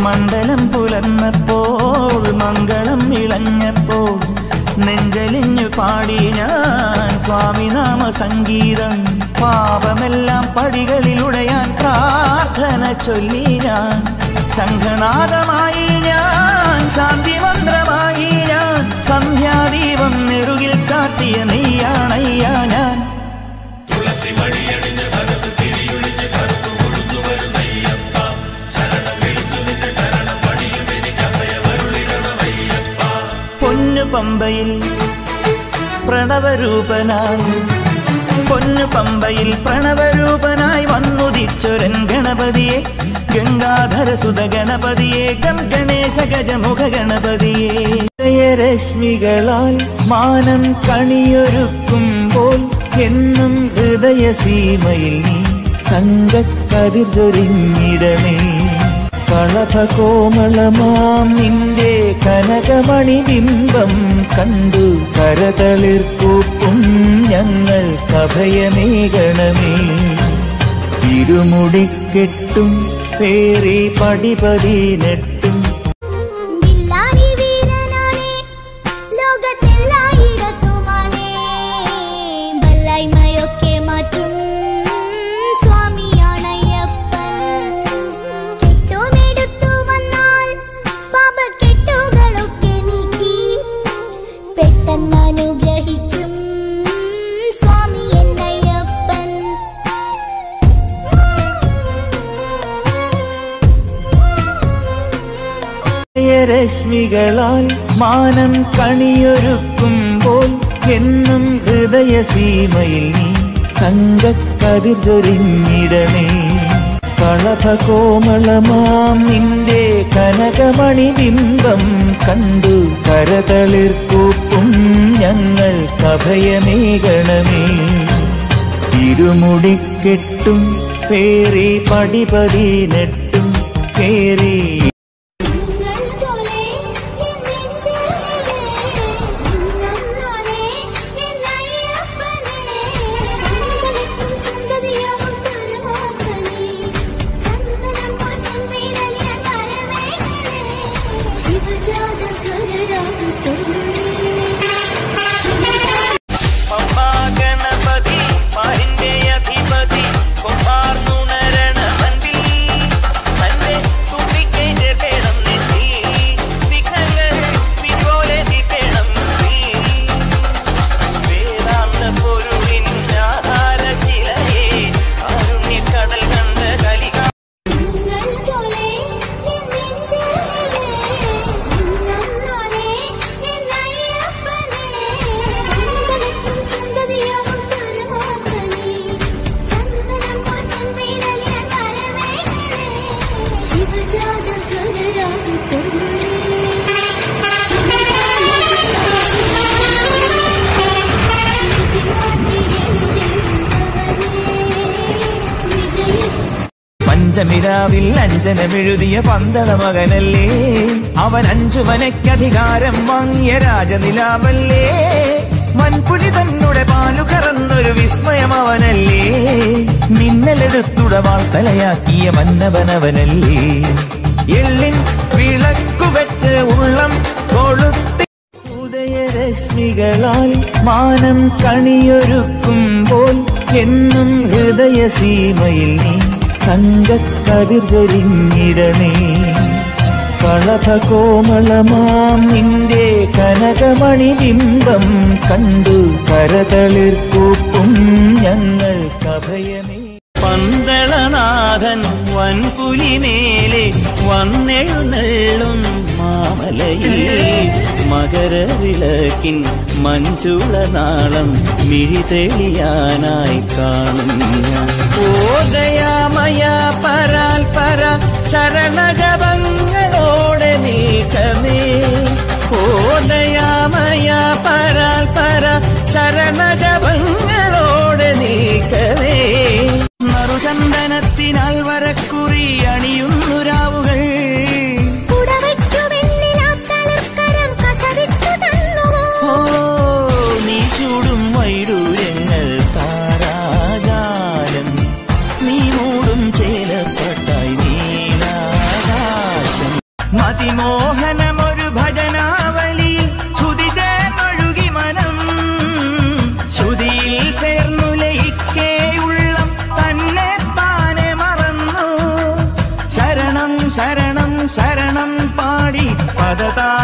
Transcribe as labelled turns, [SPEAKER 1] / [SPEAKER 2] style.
[SPEAKER 1] മണ്ഡലം പുലർന്നപ്പോൾ മംഗളം ഇളഞ്ഞപ്പോൾ നെഞ്ചലിഞ്ഞു പാടി ഞാൻ സ്വാമിനാമ സംഗീതം പാപമെല്ലാം പടികളിലുടയാൻ പ്രാർത്ഥന ചൊല്ലി ഞാൻ ശംഖനാദമായി ഞാൻ ശാന്തി മന്ത്രമായി ഞാൻ സന്ധ്യാദീപം നെറുകിൽ കാട്ടിയ നെയ്യാണയ്യ ഞാൻ പൊന്നു പമ്പയിൽ പ്രണവരൂപനായി പൊന്നു പമ്പയിൽ പ്രണവരൂപനായി വന്നുദിച്ചൊരൻ ഗണപതിയെ ഗംഗാധര സുത ഗണപതിയെ ഗം ഗണേശ ഗജമുഖ ഗണപതിയെ രശ്മികളാൽ മാനം കണിയൊരുക്കുമ്പോൾ എന്നും ഹൃദയസീമയിൽ നീ തങ്കക്കതിർ ചൊരിഞ്ഞിടണേ കളഭകോമളമാം നിന്റെ കനകമണി ബിംബം കണ്ടു കരതളിർക്കൂപ്പും ഞങ്ങൾ കഭയമേകണമേ ഇരുമുടിക്കെട്ടും പേറി പടിപതിനെട്ടും
[SPEAKER 2] വില്ലാളി വീരനാണേ ലോകത്തെല്ലായിടത്തുമാണേ വല്ലായ്മയൊക്കെ മാറ്റും സ്വാമിയാണയ്യപ്പൻ കെട്ടുമെടുത്തു വന്നാൽ പാപക്കെട്ടുകളൊക്കെ നീക്കി പെട്ടെന്ന് അനുഗ്രഹിക്കും സ്വാമി എന്നയ്യപ്പൻ
[SPEAKER 1] രശ്മികളാൽ മാനം കണിയൊരുക്കുമ്പോൾ എന്നും ഹൃദയസീമയിൽ നീ തങ്കക്കതിർ ചൊരിഞ്ഞിടണേ കളഭകോമളമാം നിന്റെ കനകമണി ബിംബം കണ്ടു കരതളിർക്കൂപ്പും ഞങ്ങൾ കഭയമേകണമേ ഇരുമുടിക്കെട്ടും പേറി പടിപതിനെട്ടും പേറി
[SPEAKER 2] പോലെ എൻ നെഞ്ചിലെ നന്നോനെ എന്നയ്യപ്പനെ സന്തലത്തും സന്തതിയാവും തരുമോക്കനെ ചന്ദനം പാട്ടും വീരലിയ കരവേണേ ശിവജാത സ്വരരാഗത്തുള്ളേ
[SPEAKER 1] ഗണപതി മാരിന്റെ അധിപതി കൊമ്പാർന്നുണരണമൻപിൽ തന്റെ തുമ്പിക്കൈന്റെ വേണം നെറ്റി വിഘങ്ങൾ വിപോലെ ദിക്കണം വേദാന്ത പൊരുളിൻ ആഹാരശിലയെ കാരുണ്യക്കടൽ കണ്ട കലിക
[SPEAKER 2] പോലെ എൻ നെഞ്ചിലെ നന്നോനെ എന്നയ്യപ്പനെ സന്തലത്തും സന്തതിയാവും തരുമോക്കനെ ചന്ദനം പാട്ടും വീരലിയ കരവേണേ ശിവജാത സ്വരരാഗത്തുള്ളേ
[SPEAKER 1] പഞ്ചമിരാവിൽ അഞ്ജനമെഴുതിയ പന്തള മകനല്ലേ അവൻ അഞ്ചു മനയ്ക്കധികാരം വാങ്ങിയ രാജനിലാവല്ലേ മൺപുലി തന്നെ പാലു കറന്നൊരു വിസ്മയം അവനല്ലേ മിന്നലെടുത്തുട വാൾത്തലയാക്കിയ മന്നവനവനല്ലേ എള്ളിൻ വിളക്കു വെച്ച് ഉള്ളം കൊളുത്തി ഉദയരശ്മികളാൽ മാനം കണിയൊരുക്കുമ്പോൾ എന്നും ഹൃദയസീമയിൽ നീ തങ്കക്കതിർ ചൊരിഞ്ഞിടണേ കളഭകോമളമാം നിന്റെ കനകമണി ബിംബം കണ്ടു കരതളിർക്കൂപ്പും ഞങ്ങൾ കഭയമേ പന്തളനാഥൻ വൻപുലിമേലെ വന്നെഴുന്നള്ളും മാമലയിൽ മകരവിളക്കിൻ മഞ്ചുളനാളം മിഴിതെളിയാനായി കാണും ഞാൻ. ഓ ദയാമയ പരാൽ പര ശരണജപങ്ങളോടെ നീക്കമേ ഓ ദയാമയ പരാൽ പര ശരണജപങ്ങളോടെ നീക്കമേ നറുചന്ദനത്തിനാൽ വരക്കുറി അണിയുന്നു രാവുകൾ
[SPEAKER 2] പുടവയ്ക്കു വെള്ളിലാത്തളിർക്കരം കസവിട്ടു തന്നുവോ
[SPEAKER 1] ഓ നീ ചൂടും വൈഡൂര്യങ്ങൾ താരാജാലം നീ മൂടും ചേലപ്പട്ടായി നീലാകാശം മതിമോഹനമൊരു ഭജനാവലിയിൽ ശ്രുതി ചേർന്നൊഴുകി മനം ശ്രുതിയിൽ ചേർന്നു ലയിക്കേ ഉള്ളം തന്നെ താനെ മറന്നു ശരണം ശരണം ശരണം പാടി പദതാ